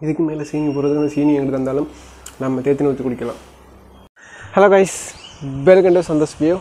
இதுக்கு மேலே சீனி போடுறது அந்த சீனி எங்கிட்ட தந்தாலும் நம்ம தேத்தின ஊற்றி குடிக்கலாம் hello guys welcome to Santhosh view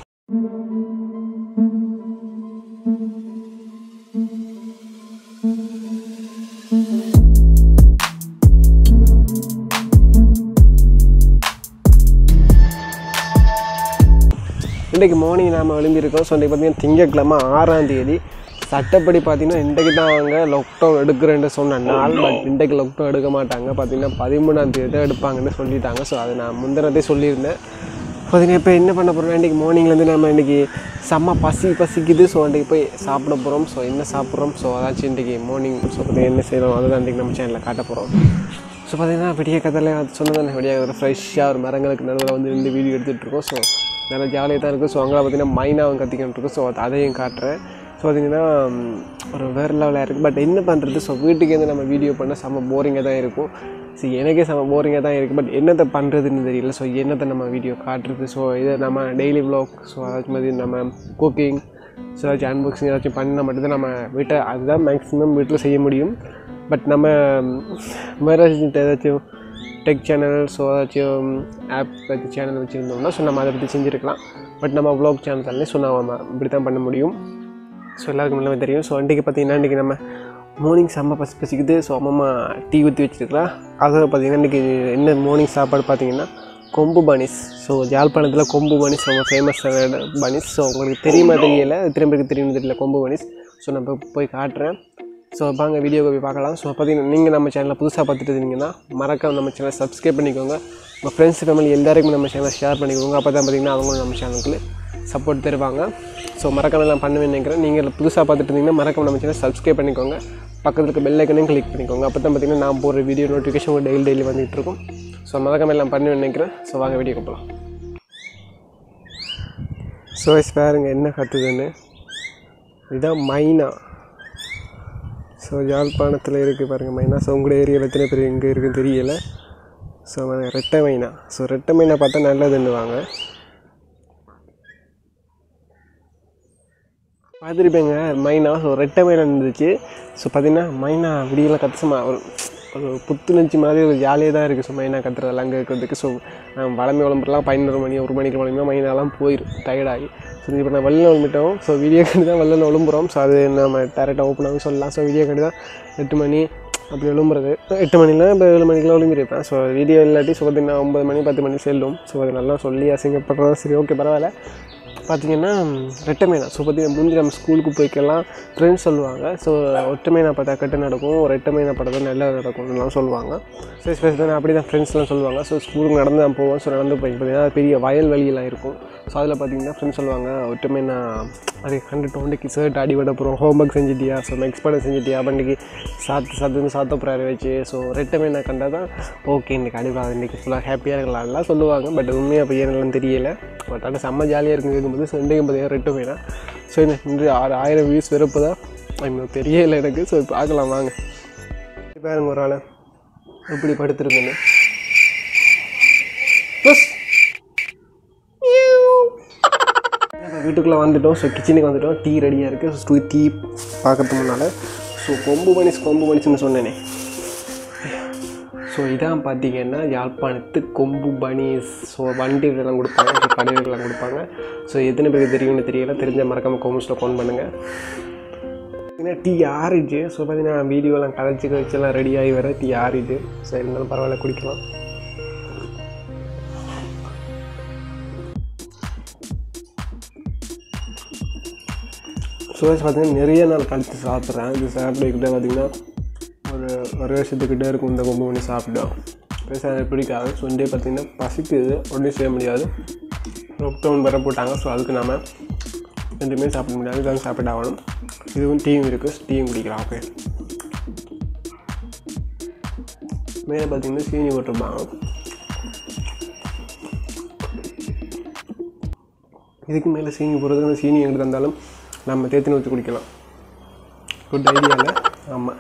இன்றைக்கு மார்னிங் நாம் எழும்பியிருக்கோம் ஸோ இன்றைக்கு பார்த்தீங்கன்னா திங்கட்கிழமை ஆறாம் தேதி சட்டப்படி பார்த்தீங்கன்னா இன்றைக்கு தான் அவங்க லாக்டவுன் எடுக்கிறேன்னு சொன்ன நாள் பட் இன்றைக்கு லாக்டவுன் எடுக்க மாட்டாங்க பார்த்தீங்கன்னா பதிமூணாம் தேதி தான் எடுப்பாங்கன்னு சொல்லிட்டாங்க ஸோ அதை நான் முந்தினதே சொல்லியிருந்தேன் பார்த்தீங்கன்னா இப்போ என்ன பண்ண போகிறோம் இன்றைக்கி மார்னிங்லேருந்து நம்ம இன்றைக்கி செம்ம பசி பசிக்குது ஸோ இன்றைக்கி போய் சாப்பிட போகிறோம் ஸோ என்ன சாப்பிட்றோம் ஸோ அதாச்சும் இன்றைக்கி மார்னிங் ஸோ பார்த்தீங்கன்னா என்ன செய்கிறோம் அதுதான் இன்றைக்கி நம்ம சேனலில் காட்ட போகிறோம் ஸோ பார்த்தீங்கன்னா விடிய கதையில் அது சொன்னதானே விடிய கதை ஃப்ரெஷ்ஷாக ஒரு மரங்களுக்கு நடுவில் வந்து ரெண்டு வீடியோ எடுத்துகிட்டு இருக்கோம் ஸோ நல்லா ஜாலியாக தான் இருக்குது ஸோ அங்கே பார்த்தீங்கன்னா மைனாவும் கத்திக்கிட்டு இருக்கும் ஸோ அதையும் காட்டுறேன் ஸோ பார்த்தீங்கன்னா ம், ஒரு வேறு லெவலாக இருக்குது பட் என்ன பண்ணுறது ஸோ வீட்டுக்கேருந்து நம்ம வீடியோ பண்ண செம்ம போரிங்காக தான் இருக்கும் ஸோ எனக்கே செம்ம போரிங்காக தான் இருக்குது பட் என்னத்தை பண்ணுறதுன்னு தெரியல ஸோ என்னத்தை நம்ம வீடியோ காட்டுறது ஸோ இதை நம்ம டெய்லி vlog ஸோ அதாச்சும் மாதிரி நம்ம குக்கிங் ஸோ ஏதாச்சும் அன்பாக்சிங் ஏதாச்சும் பண்ணால் மட்டும்தான் நம்ம வீட்டை அதுதான் மேக்ஸிமம் வீட்டில் செய்ய முடியும் பட் நம்ம வேறு ஏதாச்சும் டெக் சேனல் ஸோ ஏதாச்சும் ஆப் பற்றி சேனல் வச்சுருந்தோம்னா ஸோ நம்ம அதை பற்றி செஞ்சுருக்கலாம் பட் நம்ம vlog சேனல்லே ஸோ நம்ம இப்படி தான் பண்ண முடியும் ஸோ எல்லாருக்கும் எல்லாமே தெரியும் ஸோ அன்றைக்கி பார்த்தீங்கன்னா இன்றைக்கி நம்ம மார்னிங் செம்ம பசி பசிக்குது ஸோ அம்மா டீ ஊற்றி வச்சுருக்கலாம் அதில் பார்த்தீங்கன்னா இன்றைக்கி என்ன மார்னிங் சாப்பாடு பார்த்தீங்கன்னா கொம்பு பனிஸ் ஸோ யாழ்ப்பாணத்தில் கொம்பு பனிஸ் ரொம்ப ஃபேமஸான பனிஸ் ஸோ உங்களுக்கு தெரியுமா தெரியல எத்தனை பேருக்கு தெரியும்னு தெரியல கொம்பு பனிஸ் ஸோ நம்ம போய் காட்டுறேன் ஸோ வாங்க வீடியோ போய் பார்க்கலாம் ஸோ பார்த்தீங்கன்னா நீங்கள் நம்ம சேனலை புதுசாக பார்த்துட்டு இருந்தீங்கன்னா மறக்காம நம்ம சேனலை சப்ஸ்கிரைப் பண்ணிக்கோங்க உங்கள் ஃப்ரெண்ட்ஸ் ஃபேமிலி எல்லாருக்கும் நம்ம சேனலை ஷேர் பண்ணிக்கோங்க அப்போ தான் பார்த்தீங்கன்னா அவங்களும் நம்ம சேனலுக்கு சப்போர்ட் தருவாங்க ஸோ மறக்காம நான் பண்ணுவேன்னு நினைக்கிறேன் நீங்கள் புதுசாக பார்த்துட்டு இருந்தீங்கன்னா மறக்காம நம்ம சேனல் சப்ஸ்கிரைப் பண்ணிக்கோங்க பக்கத்தில் இருக்க பெல் ஐக்கனையும் கிளிக் பண்ணிக்கோங்க அப்போ தான் பார்த்தீங்கன்னா நான் போடுற வீடியோ நோட்டிஃபிகேஷன் ஒரு டெய்லி டெய்லி வந்துகிட்டு இருக்கும் ஸோ மறக்காம எல்லாம் பண்ணுவேன்னு நினைக்கிறேன் ஸோ வாங்க வீடியோ போகலாம் ஸோ பாருங்க என்ன கற்றுதுன்னு இதுதான் மைனா ஸோ யாழ்ப்பாணத்தில் இருக்குது பாருங்கள் மைனா ஸோ உங்களோட ஏரியாவில் எத்தனை பேர் எங்கே இருக்குன்னு தெரியல ஸோ ரெட்டை மைனா ஸோ ரெட்டை மைனா பார்த்தா நல்லதுன்னுவாங்க பார்த்துருப்பேங்க மைனா ஸோ ரெட்டை மைனா இருந்துச்சு ஸோ பார்த்தீங்கன்னா மைனா விடியெல்லாம் கத்துமா ஒரு ஒரு புத்துணர்ச்சி மாதிரி ஒரு ஜாலியாக தான் இருக்குது ஸோ மைனா கத்துறதெல்லாம் அங்கே இருக்கிறதுக்கு ஸோ வளமை விளம்பரம்லாம் பதினோரு மணி ஒரு மணிக்கு விளம்பினா மைனாலாம் போயிடும் டயர்டாகி ஸோ இப்போ நான் வெள்ளம் விளம்பிட்டோம் ஸோ வீடியோ கண்டு தான் வெள்ளம் விளம்புறோம் ஸோ அது நம்ம டேரெக்டாக ஓப்பனாகவும் சொல்லலாம் ஸோ வீடியோ கண்டு தான் எட்டு மணி அப்படி விளம்புறது எட்டு மணிலாம் இப்போ ஏழு மணிக்கெலாம் விளம்பிருப்பேன் ஸோ வீடியோ இல்லாட்டி ஸோ பார்த்தீங்கன்னா ஒம்பது மணி பத்து மணி செல்லும் ஸோ அது நல்லா சொல்லி அசிங்கப்படுறதா சரி ஓகே பரவாயில்ல பார்த்தீங்கன்னா ரெட்டை மீனா ஸோ பார்த்தீங்கன்னா முந்தி நம்ம ஸ்கூலுக்கு போய்க்கலாம் ஃப்ரெண்ட்ஸ் சொல்லுவாங்க ஸோ ஒற்றை மீனை பார்த்தா கெட்ட நடக்கும் ரெட்டை மீனை பார்த்தா நல்லா நடக்கும்லாம் சொல்லுவாங்க ஸோ ஸ்பெஷலாக அப்படி தான் ஃப்ரெண்ட்ஸ்லாம் சொல்லுவாங்க ஸோ ஸ்கூலுக்கு நடந்து தான் போவோம் ஸோ நடந்து போய் பார்த்தீங்கன்னா பெரிய வயல் வெளியெல்லாம் இருக்கும் ஸோ அதில் பார்த்தீங்கன்னா ஃப்ரெண்ட்ஸ் சொல்லுவாங்க ஒற்றை மீனா அது கண்டு டோண்டிக்கு ஷர்ட் அடி விட போகிறோம் ஹோம்ஒர்க் செஞ்சிட்டியா ஸோ நெக்ஸ்ட் படம் செஞ்சிட்டியா பண்டிகை சாத்து சாத்துன்னு சாத்த போகிறாரு வச்சு ஸோ ரெட்டை மீனை கண்டால் தான் ஓகே இன்றைக்கி அடிப்படாது இன்றைக்கி ஃபுல்லாக ஹாப்பியாக இருக்கலாம்லாம் சொல்லுவாங்க பட் உண்மையாக அப்போ ஏனெல்லாம் தெரியல பட் ஆனால் செம்ம ஜாலியாக இருக்கும் கேட்கும்போது ஸோ இன்றைக்கும் பார்த்தீங்கன்னா ரெட்டு மீனா ஸோ இந்த இன்று ஆறு ஆயிரம் வியூஸ் வெறுப்பு தான் இன்னும் தெரியல எனக்கு ஸோ பார்க்கலாம் வாங்க பாருங்க ஒரு ஆளை எப்படி படுத்துருக்குன்னு பஸ் இப்போ வீட்டுக்குள்ளே வந்துட்டோம் ஸோ கிச்சனுக்கு வந்துட்டோம் டீ ரெடியாக இருக்குது ஸோ டீ பார்க்கறதுக்கு முன்னால் ஸோ கொம்பு மணிஸ் கொம்பு மணிஸ்னு சொன்னேனே ஸோ இதான் பார்த்தீங்கன்னா யாழ்ப்பாணத்து கொம்பு பனிஸ் ஸோ வண்டிகளெல்லாம் கொடுப்பாங்க ஸோ கடைகளெல்லாம் கொடுப்பாங்க ஸோ எத்தனை பேருக்கு தெரியும்னு தெரியல தெரிஞ்ச மறக்காமல் கோமெண்ட்ஸில் ஃபோன் பண்ணுங்கள் பார்த்தீங்கன்னா டீ ஆறிச்சு ஸோ பார்த்தீங்கன்னா வீடியோலாம் கதைச்சி கதைச்செல்லாம் ரெடி ஆகி வர டீ ஆறிச்சு ஸோ இருந்தாலும் பரவாயில்ல குடிக்கலாம் ஸோ பார்த்தீங்கன்னா நிறைய நாள் கழித்து சாப்பிட்றேன் இது சாப்பிட்டுக்கிட்டே பார்த்தீங்கன்னா ஒரு ஒரு வருஷத்துக்கிட்டே இருக்கும் இந்த கொம்பு பண்ணி சாப்பிட்டோம் பெருசாக எனக்கு பிடிக்காது ஸோ இன்றைய பார்த்தீங்கன்னா பசிக்குது ஒன்றும் செய்ய முடியாது லாக்டவுன் வர போட்டாங்க ஸோ அதுக்கு நம்ம ரெண்டுமே சாப்பிட முடியாது இதான் சாப்பிட்டு ஆகணும் இதுவும் டீயும் இருக்குது டீயும் குடிக்கலாம் ஓகே மேலே பார்த்தீங்கன்னா சீனி போட்டிருப்பாங்க இதுக்கு மேலே சீனி போடுறது சீனி எங்கிட்ட தந்தாலும் நம்ம தேத்தின ஊற்றி குடிக்கலாம் குட் ஐடியாவில் ஆமாம்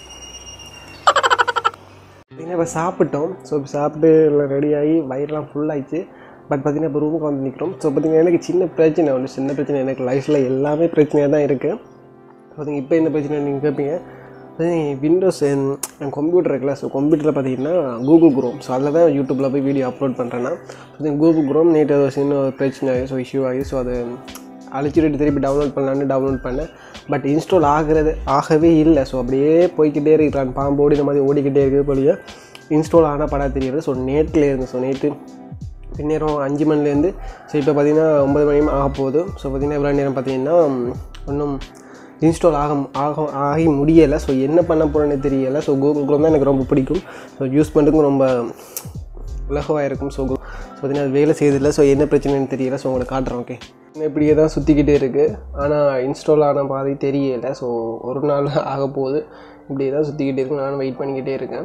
பார்த்தீங்கன்னா இப்போ சாப்பிட்டோம் ஸோ இப்போ சாப்பிட்டு எல்லாம் ரெடி ஆகி வயிறுலாம் ஃபுல்லாகிடுச்சு பட் பார்த்தீங்கன்னா இப்போ ரூமுக்கு வந்து நிற்கிறோம் ஸோ பார்த்தீங்கன்னா எனக்கு சின்ன பிரச்சனை ஒன்று சின்ன பிரச்சனை எனக்கு லைஃப்பில் எல்லாமே பிரச்சனையாக தான் இருக்குது பார்த்தீங்க இப்போ என்ன பிரச்சனை நீங்கள் கேட்பீங்க விண்டோஸ் என் கம்ப்யூட்டர் இருக்குல்ல ஸோ கம்ப்யூட்டரில் பார்த்தீங்கன்னா கூகுள் குரோம் ஸோ அதில் தான் யூடியூப்பில் போய் வீடியோ அப்லோட் பண்ணுறேன்னா ஸோ கூகுள் குரோம் நேற்று ஏதோ சின்ன ஒரு பிரச்சனை ஆகி ஸோ இஷ்யூ ஆகி ஸோ அது அழிச்சிட்டு திருப்பி டவுன்லோட் பண்ணலான்னு டவுன்லோட் பண்ணேன் பட் இன்ஸ்டால் ஆகிறது ஆகவே இல்லை ஸோ அப்படியே போய்க்கிட்டே இருக்கிறான் பாம்போடு இந்த மாதிரி ஓடிக்கிட்டே இருக்குது போலியே இன்ஸ்டால் ஆனால் படம் தெரியுது ஸோ நேட்டில் இருந்து ஸோ நேற்று பின்னேரம் அஞ்சு மணிலேருந்து ஸோ இப்போ பார்த்தீங்கன்னா ஒன்பது மணி ஆக போகுது ஸோ பார்த்தீங்கன்னா இவ்வளோ நேரம் பார்த்தீங்கன்னா ஒன்றும் இன்ஸ்டால் ஆக ஆக ஆகி முடியலை ஸோ என்ன பண்ண போகிறேன்னு தெரியலை ஸோ கூகுள் குரோம் தான் எனக்கு ரொம்ப பிடிக்கும் ஸோ யூஸ் பண்ணுறதுக்கும் ரொம்ப இலகுவாக இருக்கும் ஸோ ஸோ பார்த்தீங்கன்னா அது வேலை செய்யறதில்ல ஸோ என்ன பிரச்சனைன்னு தெரியல ஸோ உங்களுக்கு காட்டுறேன் ஓகே இப்படியே தான் சுற்றிக்கிட்டே இருக்குது ஆனால் இன்ஸ்டால் ஆன பாதை தெரியலை ஸோ ஒரு நாள் ஆக போகுது இப்படியே தான் சுற்றிக்கிட்டே இருக்கு நானும் வெயிட் பண்ணிக்கிட்டே இருக்கேன்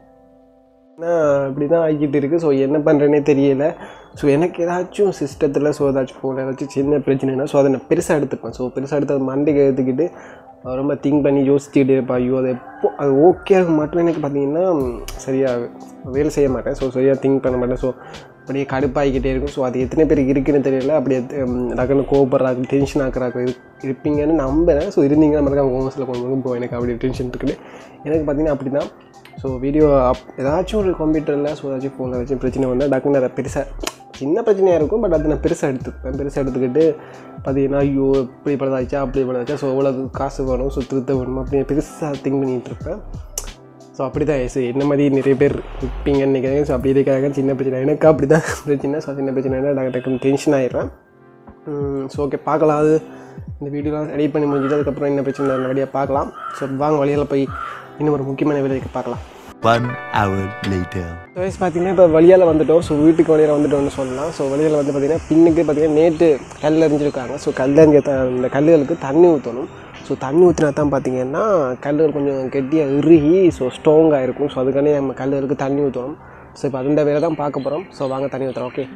இப்படி தான் ஆகிக்கிட்டு இருக்குது ஸோ என்ன பண்ணுறேனே தெரியல ஸோ எனக்கு ஏதாச்சும் சிஸ்டத்தில் ஸோ ஏதாச்சும் ஃபோன் ஏதாச்சும் சின்ன பிரச்சனைனா ஸோ அதை நான் பெருசாக எடுத்துப்பேன் ஸோ பெருசாக எடுத்து அதை மண்டைக்கு எடுத்துக்கிட்டு ரொம்ப திங்க் பண்ணி யோசிச்சுக்கிட்டே இருப்பேன் ஐயோ அது எப்போ அது ஓகே ஆக மாட்டோம் எனக்கு பார்த்தீங்கன்னா சரியாக வேலை செய்ய மாட்டேன் ஸோ சரியாக திங்க் பண்ண மாட்டேன் ஸோ அப்படியே கடுப்பாகிக்கிட்டே இருக்கும் ஸோ அது எத்தனை பேருக்கு இருக்குன்னு தெரியல அப்படியே டக்குன்னு கோபப்படுறாங்க டென்ஷன் ஆக்குறாங்க இரு இருப்பீங்கன்னு நம்புகிறேன் ஸோ இருந்தீங்கன்னா நம்மளுக்கு அவங்க ஹோம்ஸில் கொஞ்சம் போ எனக்கு அப்படி டென்ஷன் இருக்குது எனக்கு பார்த்தீங்கன்னா அப்படி தான் ஸோ வீடியோ அப் ஏதாச்சும் ஒரு கம்ப்யூட்டரில் ஸோ ஏதாச்சும் ஃபோனில் ஏதாச்சும் பிரச்சனை வந்தால் டக்குன்னு அதை பெருசாக சின்ன பிரச்சனையாக இருக்கும் பட் அதை நான் பெருசாக எடுத்துப்பேன் பெருசாக எடுத்துக்கிட்டு பார்த்தீங்கன்னா ஐயோ இப்படி பழுதாச்சா அப்படி பழுதாச்சா ஸோ எவ்வளோ காசு வேணும் ஸோ திருத்த வேணும் அப்படின்னு பெருசாக திங்க் பண்ணிகிட்டு இருப்பேன் ஸோ அப்படி தான் ஸோ என்ன மாதிரி நிறைய பேர் இருப்பீங்கன்னு நினைக்கிறேன் ஸோ அப்படி இருக்காங்க சின்ன பிரச்சனை எனக்கு அப்படி தான் பிரச்சனை ஸோ சின்ன பிரச்சனை டக்கு டக்குன்னு டென்ஷன் ஆகிடுறேன் ஸோ ஓகே பார்க்கலாம் அது இந்த வீடியோலாம் எடிட் பண்ணி முடிஞ்சது அதுக்கப்புறம் என்ன பிரச்சனை நல்லபடியாக பார்க்கலாம் ஸோ வாங்க வழியில் போய் இன்னும் ஒரு முக்கியமான வேலைக்கு பார்க்கலாம் One hour later. ஸோ வயசு பார்த்தீங்கன்னா இப்போ வழியால் வந்துட்டோம் ஸோ வீட்டுக்கு வழியில் வந்துட்டோம்னு சொல்லலாம் ஸோ வழியில் வந்து பார்த்திங்கன்னா பின்னுக்கு பார்த்தீங்கன்னா நேற்று கல் எறிஞ்சிருக்காங்க ஸோ கல் எறிஞ்ச த இந்த கல்லுகளுக்கு தண்ணி ஊற்றணும் ஸோ தண்ணி ஊற்றினா தான் பார்த்தீங்கன்னா கல்லுகள் கொஞ்சம் கெட்டியாக இறுகி ஸோ ஸ்ட்ராங்காக இருக்கும் ஸோ அதுக்கானே நம்ம கல்லுகளுக்கு தண்ணி ஊற்றணும் ஸோ இப்போ அந்த வேலை தான் பார்க்க போகிறோம் ஸோ வாங்க தண்ணி ஊற்றுறோம் ஓகே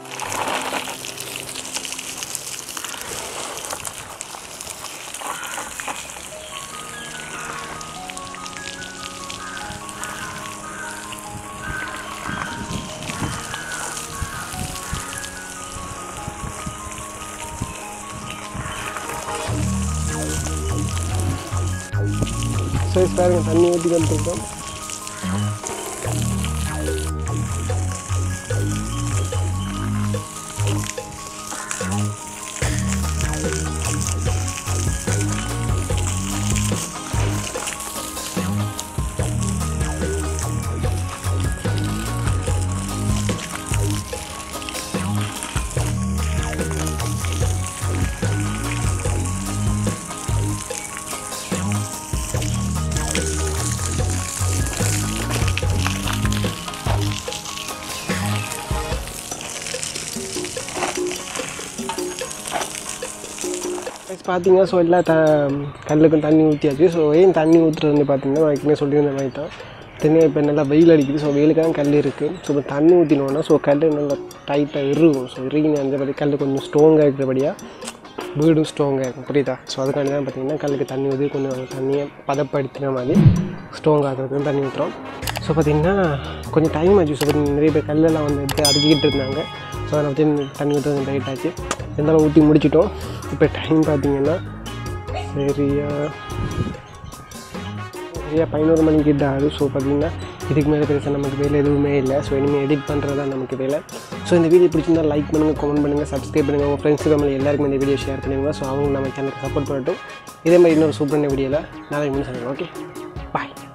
ஸோ பாருங்க தண்ணி ஊற்றி வந்துருக்கோம் பார்த்தீங்கன்னா ஸோ எல்லா த கல்லுக்கும் தண்ணி ஊற்றியாச்சு ஸோ ஏன் தண்ணி ஊற்றுறது வந்து பார்த்தீங்கன்னா நான் ஏற்கனவே சொல்லியிருந்த மாதிரி தான் தனியாக இப்போ நல்லா வெயில் அடிக்குது ஸோ வெயிலுக்காக கல் இருக்குது ஸோ இப்போ தண்ணி ஊற்றினோன்னா ஸோ கல் நல்லா டைட்டாக இறுகும் ஸோ இறுகின அந்த மாதிரி கல் கொஞ்சம் ஸ்ட்ராங்காக இருக்கிறபடியாக வீடும் ஸ்ட்ராங்காக இருக்கும் புரியுதா ஸோ அதுக்காண்டி தான் பார்த்தீங்கன்னா கல்லுக்கு தண்ணி ஊற்றி கொஞ்சம் தண்ணியை பதப்படுத்தின மாதிரி ஸ்ட்ராங் ஆகிறதுக்கு தண்ணி ஊற்றுறோம் ஸோ பார்த்திங்கன்னா கொஞ்சம் டைம் ஆச்சு ஸோ நிறைய பேர் கல்லெல்லாம் வந்து எடுத்து அடுக்கிட்டு இருந்தாங்க ஸோ அதை வச்சு தண்ணி ஊற்ற கொஞ்சம் டைட் ஆச்சு இருந்தாலும் ஊற்றி முடிச்சிட்டோம் இப்போ டைம் பார்த்தீங்கன்னா சரியா சரியா பதினோரு மணிக்கு கிட்ட ஆகுது ஸோ பார்த்தீங்கன்னா இதுக்கு மேலே பெருசாக நமக்கு வேலை எதுவுமே இல்லை ஸோ இனிமேல் எடிட் பண்ணுறது தான் நமக்கு வேலை ஸோ இந்த வீடியோ பிடிச்சிருந்தா லைக் பண்ணுங்கள் கமெண்ட் பண்ணுங்கள் சப்ஸ்கிரைப் பண்ணுங்கள் உங்கள் ஃப்ரெண்ட்ஸுக்கு நம்ம எல்லாருக்கும் இந்த வீடியோ ஷேர் பண்ணுங்க ஸோ அவங்க நம்ம சேனலுக்கு சப்போர்ட் பண்ணட்டும் இதே மாதிரி இன்னொரு சூப்பரான வீடியோவில் நாளைக்கு முடிச்சு ஓகே பாய்